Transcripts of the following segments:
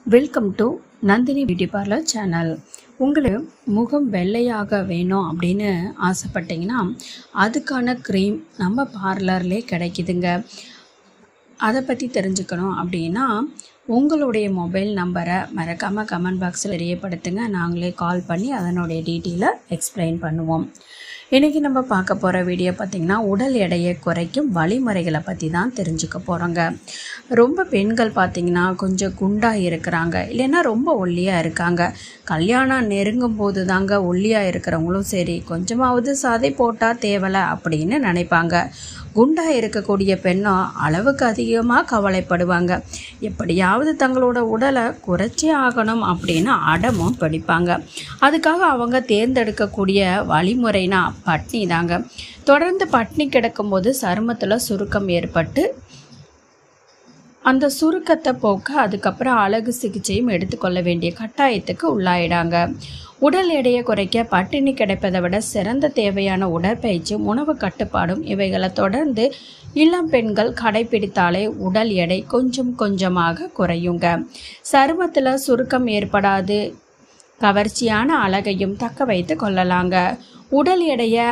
welcome to Nandini beauty parlour channel உங்களுக்கு முகம் வெள்ளையாக வேணும் அப்படின்னு ஆசைப்பட்டீங்கன்னா அதுக்கான க்ரீம் நம்ம பார்லர்லே கிடைக்குதுங்க அதை பற்றி தெரிஞ்சுக்கணும் அப்படின்னா உங்களுடைய மொபைல் நம்பரை மறக்காமல் கமெண்ட் பாக்ஸில் தெரியப்படுத்துங்க நாங்களே கால் பண்ணி அதனுடைய டீட்டெயிலை எக்ஸ்பிளைன் பண்ணுவோம் இன்றைக்கி நம்ம பார்க்க போகிற வீடியோ பார்த்திங்கன்னா உடல் எடையை குறைக்கும் வழிமுறைகளை பற்றி தான் தெரிஞ்சுக்க போகிறோங்க ரொம்ப பெண்கள் பார்த்திங்கன்னா கொஞ்சம் குண்டாக இருக்கிறாங்க இல்லைன்னா ரொம்ப ஒல்லியாக இருக்காங்க கல்யாணம் நெருங்கும் போது தாங்க ஒல்லியாக இருக்கிறவங்களும் சரி கொஞ்சமாவது சதை போட்டால் தேவலை அப்படின்னு நினைப்பாங்க குண்டாக இருக்கக்கூடிய பெண்ணும் அளவுக்கு அதிகமாக கவலைப்படுவாங்க எப்படியாவது தங்களோட உடலை குறைச்சே ஆகணும் அப்படின்னு அடமும் பிடிப்பாங்க அதுக்காக அவங்க தேர்ந்தெடுக்கக்கூடிய வழிமுறைனா பட்னி தாங்க தொடர்ந்து பட்னி கிடக்கும்போது சருமத்தில் சுருக்கம் ஏற்பட்டு அந்த சுருக்கத்தை போக்க அதுக்கப்புறம் அழகு சிகிச்சையும் எடுத்துக்கொள்ள வேண்டிய கட்டாயத்துக்கு உள்ளாயிடாங்க உடல் எடையை குறைக்க பட்டினி கிடைப்பதை விட சிறந்த தேவையான உடற்பயிற்சியும் உணவு கட்டுப்பாடும் இவைகளை தொடர்ந்து இளம் பெண்கள் கடைபிடித்தாலே உடல் எடை கொஞ்சம் கொஞ்சமாக குறையுங்க சருமத்தில் சுருக்கம் ஏற்படாது கவர்ச்சியான அழகையும் தக்க வைத்து கொள்ளலாங்க உடல் எடையை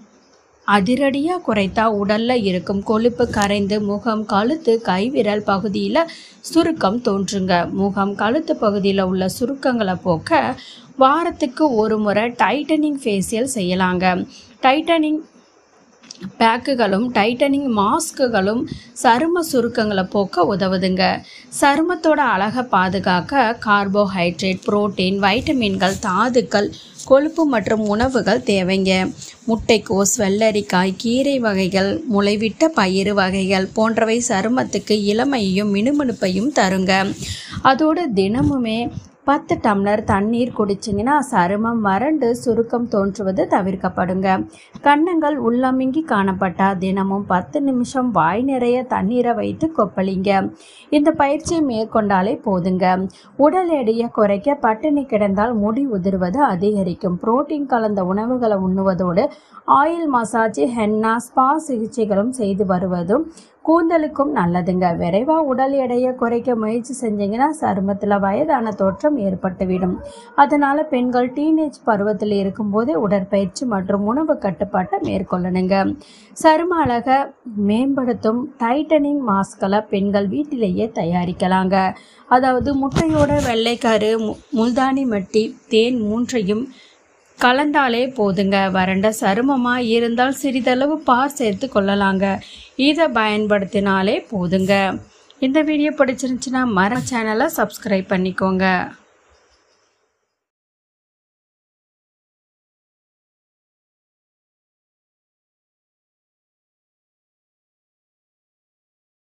அதிரடியாக குறைத்தா உடலில் இருக்கும் கொழுப்பு கரைந்து முகம் கழுத்து கைவிரல் பகுதியில் சுருக்கம் தோன்றுங்க முகம் கழுத்து பகுதியில் உள்ள சுருக்கங்களை போக்க வாரத்துக்கு ஒரு முறை டைட்டனிங் ஃபேஷியல் செய்யலாங்க டைட்டனிங் பேக்குகளும் டைட்டனிங் மாஸ்க்குகளும் சரும சுருக்கங்களை போக்க உதவுதுங்க சருமத்தோட அழகை பாதுகாக்க கார்போஹைட்ரேட் புரோட்டீன் வைட்டமின்கள் தாதுக்கள் கொழுப்பு மற்றும் உணவுகள் தேவைங்க முட்டைக்கோஸ் வெள்ளரிக்காய் கீரை வகைகள் முளைவிட்ட பயிறு வகைகள் போன்றவை சருமத்துக்கு இளமையையும் மினுமினுப்பையும் தருங்க அதோடு தினமுமே பத்து டம்ளர் தண்ணீர் குடிச்சிங்கன்னா சருமம் வறண்டு சுருக்கம் தோன்றுவது தவிர்க்கப்படுங்க கன்னங்கள் உள்ளமிங்கி காணப்பட்டா தினமும் பத்து நிமிஷம் வாய் நிறைய தண்ணீரை வைத்து கொப்பளிங்க இந்த பயிற்சியை மேற்கொண்டாலே போதுங்க உடல் எடையை குறைக்க பட்டினி கிடந்தால் முடி உதிர்வது அதிகரிக்கும் புரோட்டீன் கலந்த உணவுகளை உண்ணுவதோடு ஆயில் மசாஜ் ஹென்னா ஸ்பா சிகிச்சைகளும் செய்து வருவதும் கூந்தலுக்கும் நல்லதுங்க விரைவாக உடல் எடையை குறைக்க முயற்சி செஞ்சீங்கன்னா சருமத்தில் வயதான தோற்றம் ஏற்பட்டுவிடும் அதனால் பெண்கள் டீனேஜ் பருவத்தில் இருக்கும்போதே உடற்பயிற்சி மற்றும் உணவு கட்டுப்பாட்டை மேற்கொள்ளணுங்க சரும அழகை மேம்படுத்தும் டைட்டனிங் மாஸ்களை பெண்கள் வீட்டிலேயே தயாரிக்கலாங்க அதாவது முட்டையோட வெள்ளைக்கரு மு முல்தானி மட்டி தேன் மூன்றையும் கலந்தாலே போதுங்க வறண்ட சருமமாக இருந்தால் சிறிதளவு பார் சேர்த்து கொள்ளலாங்க இதை பயன்படுத்தினாலே போதுங்க இந்த வீடியோ பிடிச்சிருந்துச்சுன்னா மர சேனலை சப்ஸ்கிரைப் பண்ணிக்கோங்க